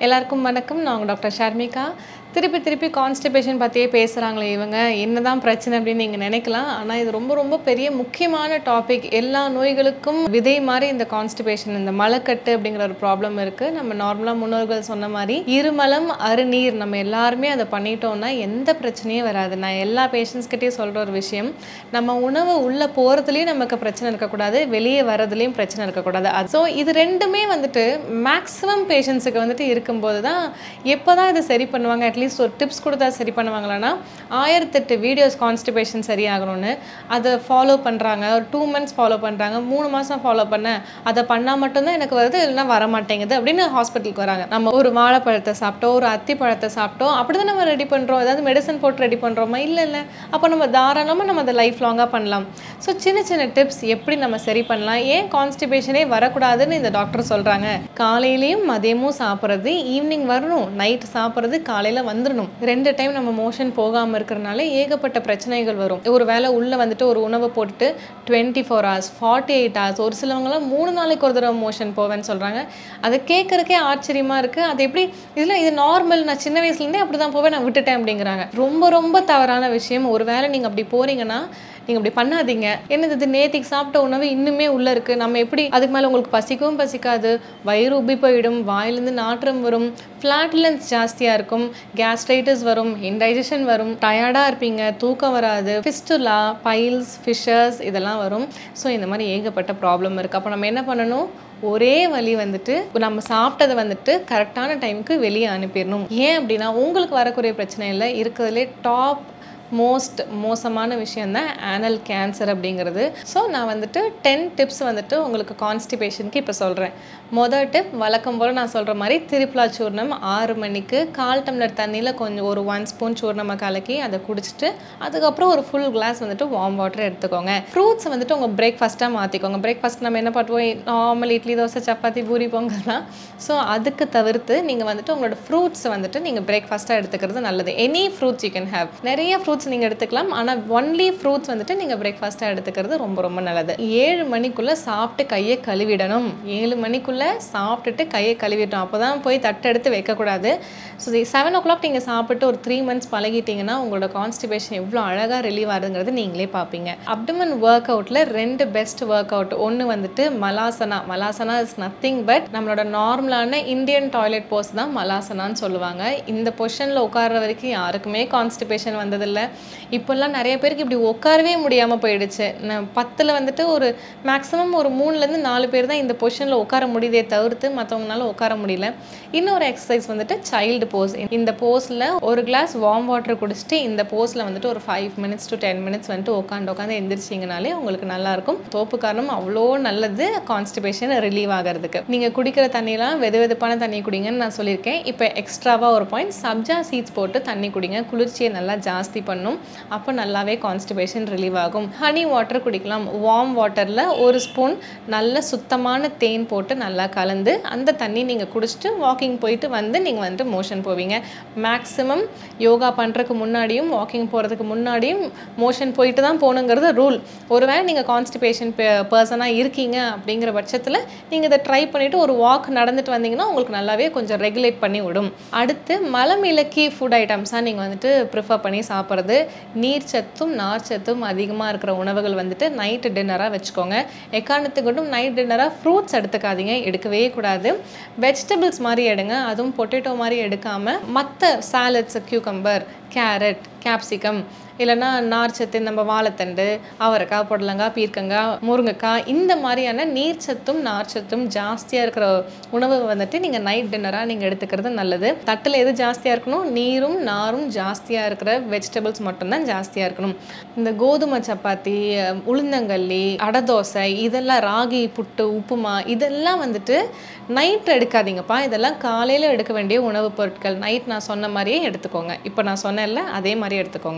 எல்லாருக்கும் வணக்கம் நான் உங்கள் டாக்டர் ஷர்மிகா திருப்பி திருப்பி கான்ஸ்டிபேஷன் பற்றியே பேசுகிறாங்களே இவங்க என்னதான் பிரச்சனை அப்படின்னு நீங்கள் நினைக்கலாம் ஆனால் இது ரொம்ப ரொம்ப பெரிய முக்கியமான டாபிக் எல்லா நோய்களுக்கும் விதை மாதிரி இந்த கான்ஸ்டிபேஷன் இந்த மலக்கட்டு அப்படிங்கிற ஒரு ப்ராப்ளம் இருக்குது நம்ம நார்மலாக முன்னோர்கள் சொன்ன மாதிரி இருமலம் அருநீர் நம்ம எல்லாருமே அதை பண்ணிட்டோம்னா எந்த பிரச்சனையும் வராது நான் எல்லா பேஷண்ட்ஸ்கிட்டையும் சொல்கிற ஒரு விஷயம் நம்ம உணவு உள்ளே போகிறதுலேயும் நமக்கு பிரச்சனை இருக்கக்கூடாது வெளியே வர்றதுலேயும் பிரச்சனை இருக்கக்கூடாது ஸோ இது ரெண்டுமே வந்துட்டு மேக்ஸிமம் பேஷண்ட்ஸுக்கு வந்துட்டு இருக்கும்போது தான் எப்போ தான் இதை சரி பண்ணுவாங்க அட்லீஸ்ட் ஒரு டிப்ஸ் கொடுத்தா சரி பண்ணுவாங்களான்னா ஆயிரத்தெட்டு வீடியோஸ் கான்ஸ்டிபேஷன் சரியாகணும்னு அதை ஃபாலோ பண்ணுறாங்க ஒரு டூ மந்த்ஸ் ஃபாலோ பண்ணுறாங்க மூணு மாதம் ஃபாலோ பண்ணேன் அதை பண்ணால் மட்டும்தான் எனக்கு வருது இல்லைன்னா வர மாட்டேங்குது அப்படின்னு ஹாஸ்பிட்டலுக்கு வராங்க நம்ம ஒரு வாழைப்பழத்தை சாப்பிட்டோம் ஒரு அத்தி பழத்தை சாப்பிட்டோம் அப்படி தான் நம்ம ரெடி பண்ணுறோம் ஏதாவது மெடிசன் போட்டு ரெடி பண்ணுறோமா இல்லை இல்லை அப்போ நம்ம தாராளமாக நம்ம அதை லைஃப் லாங்காக பண்ணலாம் ஸோ சின்ன சின்ன டிப்ஸ் எப்படி நம்ம சரி பண்ணலாம் ஏன் கான்ஸ்டிபேஷனே வரக்கூடாதுன்னு இந்த டாக்டர் சொல்கிறாங்க காலையிலையும் மதியமும் சாப்பிட்றது ஈவினிங் வரணும் நைட் சாப்பிட்றது காலையில் வந்துடணும் ரெண்டு டைம் நம்ம மோஷன் போகாமல் இருக்கிறனால ஏகப்பட்ட பிரச்சனைகள் வரும் ஒரு வேளை உள்ளே வந்துட்டு ஒரு உணவை போட்டுட்டு twenty four hours forty eight hours ஒரு சிலவங்களாம் மூணு நாளைக்கு ஒரு தடவை மோஷன் போவேன்னு சொல்கிறாங்க அதை கேட்குறக்கே ஆச்சரியமாக இருக்குது அது எப்படி இதில் இது நார்மல் நான் சின்ன வயசுலேருந்தே அப்படி தான் போவேன் நான் விட்டுட்டேன் அப்படிங்கிறாங்க ரொம்ப ரொம்ப தவறான விஷயம் ஒரு வேளை நீங்கள் அப்படி போகிறீங்கன்னா நீங்கள் இப்படி பண்ணாதீங்க என்னது இது நேத்திக்கு சாப்பிட்ட உணவு இன்னுமே உள்ளே இருக்குது நம்ம எப்படி அதுக்கு மேலே உங்களுக்கு பசிக்கவும் பசிக்காது வயிறு உப்பி போயிடும் வாயிலேருந்து நாற்றம் வரும் ஃப்ளாட்லன்ஸ் ஜாஸ்தியாக இருக்கும் கேஸ்ட்ரைட்டிஸ் வரும் இன்டைஜஷன் வரும் டயர்டாக இருப்பீங்க தூக்கம் வராது ஃபிஸ்டுலா பைல்ஸ் ஃபிஷர்ஸ் இதெல்லாம் வரும் ஸோ இந்த மாதிரி ஏகப்பட்ட ப்ராப்ளம் இருக்குது அப்போ நம்ம என்ன பண்ணணும் ஒரே வழி வந்துட்டு நம்ம சாப்பிட்டதை வந்துட்டு கரெக்டான டைமுக்கு வெளியே அனுப்பிடணும் ஏன் அப்படின்னா உங்களுக்கு வரக்கூடிய பிரச்சனை இல்லை இருக்கிறதுலே டாப் மோஸ்ட் மோசமான விஷயம் தான் ஆனல் கேன்சர் அப்படிங்கிறது ஸோ நான் வந்துட்டு டென் டிப்ஸ் வந்துட்டு உங்களுக்கு கான்ஸ்டிபேஷனுக்கு இப்போ சொல்கிறேன் மொதல் டிப் வழக்கம் போல் நான் சொல்கிற மாதிரி திரிப்புலா சூர்ணம் ஆறு மணிக்கு கால் டம்ளர் தண்ணியில் கொஞ்சம் ஒரு ஒன் ஸ்பூன் சூர்ணமாக கலக்கி அதை குடிச்சிட்டு அதுக்கப்புறம் ஒரு ஃபுல் கிளாஸ் வந்துட்டு வார்ம் வாட்டர் எடுத்துக்கோங்க ஃப்ரூட்ஸ் வந்துட்டு உங்கள் பிரேக்ஃபாஸ்ட்டாக மாற்றிக்கோங்க பிரேக்ஃபாஸ்ட் நம்ம என்ன பண்ணுவோம் நார்மல் இட்லி தோசை சப்பாத்தி பூரி பொங்கல் தான் ஸோ அதுக்கு தவிர்த்து நீங்கள் வந்துட்டு உங்களோட ஃப்ரூட்ஸ் வந்துட்டு நீங்கள் பிரேக்ஃபாஸ்ட்டாக எடுத்துக்கிறது நல்லது any fruits you can have நிறைய ஃப்ரூட்ஸ் நீங்கள் எடுத்துக்கலாம் ஆனால் ஒன்லி ஃப்ரூட்ஸ் வந்துட்டு நீங்கள் பிரேக்ஃபாஸ்ட்டாக எடுத்துக்கிறது ரொம்ப ரொம்ப நல்லது ஏழு மணிக்குள்ளே சாப்பிட்டு கையை கழுவிடணும் ஏழு மணிக்குள்ளே சாப்பிட்டுட்டு கையை கழுவிட்டோம் அப்போ தான் போய் தட்டு எடுத்து வைக்கக்கூடாது ஸோ செவன் ஓ கிளாக் நீங்கள் சாப்பிட்டு ஒரு த்ரீ மந்த்ஸ் பழகிட்டீங்கன்னா உங்களோட கான்ஸ்டிபேஷன் எவ்வளோ அழகாக ரிலீவ் ஆகுதுங்கிறது நீங்களே பார்ப்பீங்க அப்டமன் ஒர்க் அவுட்டில் ரெண்டு பெஸ்ட் ஒர்க் அவுட் ஒன்று வந்துட்டு Malasana Malasana is nothing but நம்மளோட நார்மலான இந்தியன் டாய்லெட் போஸ் தான் மலாசனான்னு சொல்லுவாங்க இந்த பொசிஷனில் உட்கார்ற வரைக்கும் யாருக்குமே கான்ஸ்டிபேஷன் வந்ததில்லை இப்போல்லாம் நிறைய பேருக்கு இப்படி உட்காரவே முடியாமல் போயிடுச்சு நான் பத்தில் வந்துட்டு ஒரு மேக்ஸிமம் ஒரு மூணுலேருந்து நாலு பேர் தான் இந்த பொசிஷனில் உட்கார முடியுதே தவிர்த்து மற்றவங்களால உட்கார முடியல இன்னொரு எக்ஸசைஸ் வந்துட்டு சைல்டு போஸ் இந்த போஸில் ஒரு கிளாஸ் வார்ம் வாட்டர் குடிச்சிட்டு இந்த போஸில் வந்துட்டு ஒரு five minutes to ten minutes வந்துட்டு உட்காந்து உட்காந்து எந்திரிச்சிங்கனாலே உங்களுக்கு நல்லாயிருக்கும் தோப்பு காரணம் அவ்வளோ நல்லது கான்ஸ்டிபேஷன் ரிலீவ் ஆகிறதுக்கு நீங்கள் குடிக்கிற தண்ணியெலாம் வெது வெதுப்பான தண்ணி குடிங்கன்னு நான் சொல்லியிருக்கேன் இப்போ எக்ஸ்ட்ராவாக ஒரு பாயிண்ட் சப்ஜா சீட்ஸ் போட்டு தண்ணி குடிங்க குளிர்ச்சியை நல்லா ஜாஸ்தி பண்ணும் அப்போ நல்லாவே கான்ஸ்டிபேஷன் ரிலீவ் ஆகும் ஹனி வாட்டர் குடிக்கலாம் வார்ம் வாட்டரில் ஒரு ஸ்பூன் நல்ல சுத்தமான தேன் போட்டு நல்லா கலந்து அந்த தண்ணி நீங்கள் குடிச்சிட்டு வாக்கிங் போயிட்டு வந்து நீங்கள் வந்துட்டு மோஷன் போவீங்க மேக்ஸிமம் யோகா பண்ணுறதுக்கு முன்னாடியும் வாக்கிங் போகிறதுக்கு முன்னாடியும் மோஷன் போயிட்டு தான் போகணுங்கிறது ரூல் ஒருவேளை நீங்கள் கான்ஸ்டிபேஷன் பர்சனாக இருக்கீங்க அப்படிங்கிற பட்சத்தில் நீங்கள் இதை ட்ரை பண்ணிவிட்டு ஒரு வாக் நடந்துட்டு வந்தீங்கன்னா உங்களுக்கு நல்லாவே கொஞ்சம் ரெகுலேட் பண்ணி விடும் அடுத்து மலம் இலக்கி ஃபுட் ஐட்டம்ஸாக நீங்கள் வந்துட்டு ப்ரிஃபர் பண்ணி சாப்பிட்றது நீர் சத்தும் நார் சத்தும் அதிகமாக இருக்கிற உணவுகள் வந்துட்டு நைட்டு டின்னராக வச்சுக்கோங்க எக்காரணத்துக்கு மட்டும் நைட் டின்னராக ஃப்ரூட்ஸ் எடுத்துக்காதீங்க எடுக்கவே கூடாது வெஜிடபிள்ஸ் மாதிரி எடுங்க அதுவும் பொட்டேட்டோ மாதிரி எடுக்காமல் மற்ற சாலட்ஸ் கியூக்கம்பர் கேரட் கேப்சிகம் இல்லைன்னா நார்ச்சத்து நம்ம வாழைத்தண்டு அவரைக்காய் புடலங்காய் பீர்க்கங்காய் முருங்கைக்காய் இந்த மாதிரியான நீர்ச்சத்தும் நார்ச்சத்தும் ஜாஸ்தியாக இருக்கிற உணவு வந்துட்டு நீங்கள் நைட் டின்னராக நீங்கள் எடுத்துக்கிறது நல்லது தட்டில் எது ஜாஸ்தியாக இருக்கணும் நீரும் நாரும் ஜாஸ்தியாக இருக்கிற வெஜிடபிள்ஸ் மட்டும்தான் ஜாஸ்தியாக இருக்கணும் இந்த கோதுமை சப்பாத்தி உளுந்தங்கல்லி அடதோசை இதெல்லாம் ராகி புட்டு உப்புமா இதெல்லாம் வந்துட்டு நைட் எடுக்காதீங்கப்பா இதெல்லாம் காலையில் எடுக்க வேண்டிய உணவுப் பொருட்கள் நைட் நான் சொன்ன மாதிரியே எடுத்துக்கோங்க இப்போ நான் சொன்னேன்ல அதே மாதிரி எடுத்துக்கோங்க இப்போ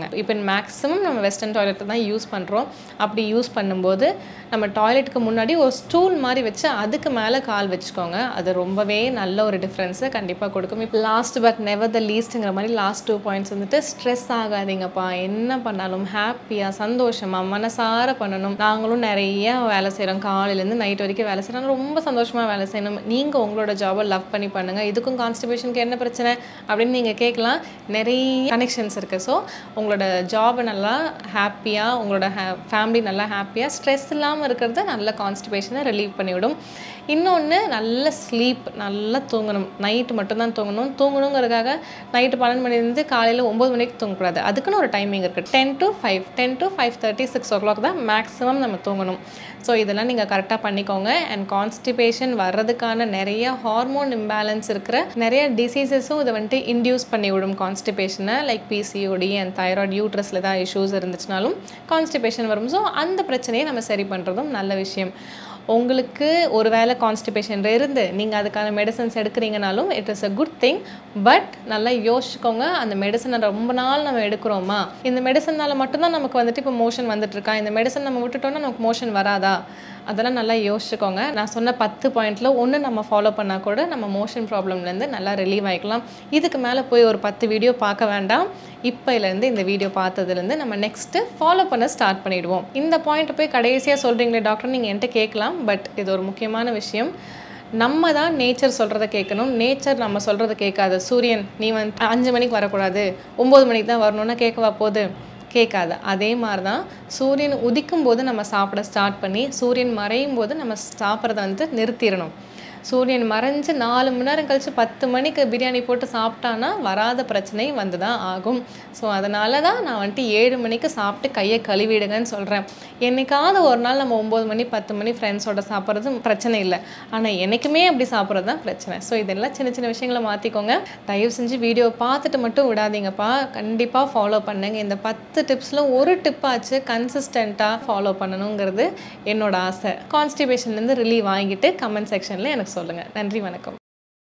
மேக்ஸிமம் நம்ம வெஸ்டர்ன் டாய்லெட் தான் யூஸ் பண்ணுறோம் அப்படி யூஸ் பண்ணும்போது நம்ம டாய்லெட்டுக்கு முன்னாடி ஒரு ஸ்டூல் மாதிரி வச்சு அதுக்கு மேலே கால் வச்சுக்கோங்க அது ரொம்பவே நல்ல ஒரு டிஃப்ரென்ஸை கண்டிப்பாக கொடுக்கும் இப்போ லாஸ்ட் பட் நெவர் த லீஸ்ட்டுங்கிற மாதிரி லாஸ்ட் டூ பாயிண்ட்ஸ் வந்துட்டு ஸ்ட்ரெஸ் ஆகாதீங்கப்பா என்ன பண்ணாலும் ஹாப்பியாக சந்தோஷமாக மனசார பண்ணணும் நாங்களும் நிறைய வேலை செய்கிறோம் காலையிலேருந்து நைட் வரைக்கும் வேலை செய்கிறோம் ரொம்ப சந்தோஷமாக வேலை செய்யணும் நீங்கள் உங்களோட ஜாபை லவ் பண்ணி பண்ணுங்கள் இதுக்கும் கான்ஸ்டிபேஷனுக்கு என்ன பிரச்சனை அப்படின்னு நீங்கள் கேட்கலாம் நிறைய கனெக்ஷன்ஸ் இருக்குது ஸோ உங்களோட ஜாபை நல்லா ஹாப்பியாக உங்களோட ஹே ஃபேமிலி நல்லா ஹாப்பியாக ஸ்ட்ரெஸ் இல்லாமல் இருக்கிறது நல்ல கான்ஸ்டிபேஷனை ரிலீவ் பண்ணிவிடும் இன்னொன்று நல்ல ஸ்லீப் நல்லா தூங்கணும் நைட்டு மட்டும்தான் தூங்கணும் தூங்கணுங்கிறதுக்காக நைட்டு பன்னெண்டு மணிலேருந்து காலையில் ஒம்பது மணிக்கு தூங்கக்கூடாது அதுக்குன்னு ஒரு டைமிங் இருக்குது ten to five ten to five thirty six o'clock தான் மேக்ஸிமம் நம்ம தூங்கணும் ஸோ இதெல்லாம் நீங்கள் கரெக்டாக பண்ணிக்கோங்க அண்ட் கான்ஸ்டிபேஷன் வர்றதுக்கான நிறைய ஹார்மோன் இம்பேலன்ஸ் இருக்கிற நிறைய டிசீசஸும் இதை வந்துட்டு இன்டியூஸ் பண்ணி விடும் கான்ஸ்டிபேஷனை லைக் பிசிஓடி அண்ட் தைராய்டு யூட்ரஸில் ஏதாவது இஷ்யூஸ் இருந்துச்சுனாலும் கான்ஸ்டிபேஷன் வரும் ஸோ அந்த பிரச்சனையை நம்ம சரி பண்ணுறதும் நல்ல விஷயம் உங்களுக்கு ஒரு வேளை கான்ஸ்டிபேஷன் இருந்து நீங்கள் அதுக்கான மெடிசன்ஸ் எடுக்கிறீங்கனாலும் it is a good thing but நல்லா யோசிச்சுக்கோங்க அந்த மெடிசனை ரொம்ப நாள் நம்ம எடுக்கிறோமா இந்த மெடிசனால் மட்டும்தான் நமக்கு வந்துட்டு இப்போ மோஷன் வந்துட்டு இருக்கா இந்த மெடிசன் நம்ம விட்டுட்டோம்னா நமக்கு மோஷன் வராதா அதெல்லாம் நல்லா யோசிச்சுக்கோங்க நான் சொன்ன பத்து பாயிண்ட்டில் ஒன்று நம்ம ஃபாலோ பண்ணால் கூட நம்ம மோஷன் ப்ராப்ளம்லேருந்து நல்லா ரிலீவ் ஆகிக்கலாம் இதுக்கு மேலே போய் ஒரு பத்து வீடியோ பார்க்க வேண்டாம் இப்போலேருந்து இந்த வீடியோ பார்த்ததுலேருந்து நம்ம நெக்ஸ்ட்டு ஃபாலோ பண்ண ஸ்டார்ட் பண்ணிடுவோம் இந்த பாயிண்ட் போய் கடைசியாக சொல்கிறீங்களே டாக்டர் நீங்கள் என்கிட்ட கேட்கலாம் பட் இது ஒரு முக்கியமான விஷயம் நம்ம தான் நேச்சர் சொல்கிறத கேட்கணும் நேச்சர் நம்ம சொல்கிறத கேட்காது சூரியன் நீ வந்து அஞ்சு மணிக்கு வரக்கூடாது ஒம்பது மணிக்கு தான் வரணும்னா கேட்கவா போகுது கேட்காது அதே மாதிரி தான் சூரியன் உதிக்கும் போது நம்ம சாப்பிட ஸ்டார்ட் பண்ணி சூரியன் மறையும் போது நம்ம சாப்பிட்றத வந்து நிறுத்திடணும் சூரியன் மறைஞ்சு நாலு மணி நேரம் கழித்து பத்து மணிக்கு பிரியாணி போட்டு சாப்பிட்டானா வராத பிரச்சனை வந்து தான் ஆகும் ஸோ அதனால தான் நான் வந்துட்டு ஏழு மணிக்கு சாப்பிட்டு கையை கழுவிடுங்கன்னு சொல்கிறேன் என்னைக்காவது ஒரு நாள் நம்ம ஒம்பது மணி பத்து மணி ஃப்ரெண்ட்ஸோட சாப்பிட்றது பிரச்சனை இல்லை ஆனால் என்றைக்குமே அப்படி சாப்பிட்றது தான் பிரச்சனை ஸோ இதெல்லாம் சின்ன சின்ன விஷயங்களை மாற்றிக்கோங்க தயவு செஞ்சு வீடியோ பார்த்துட்டு மட்டும் விடாதீங்கப்பா கண்டிப்பாக ஃபாலோ பண்ணுங்க இந்த பத்து டிப்ஸில் ஒரு டிப்பாச்சு கன்சிஸ்டண்ட்டாக ஃபாலோ பண்ணணுங்கிறது என்னோட ஆசை கான்ஸ்டிபேஷன்லேருந்து ரிலீவ் வாங்கிட்டு கமெண்ட் செக்ஷனில் எனக்கு சொல்லுங்கள் நன்றி வணக்கம்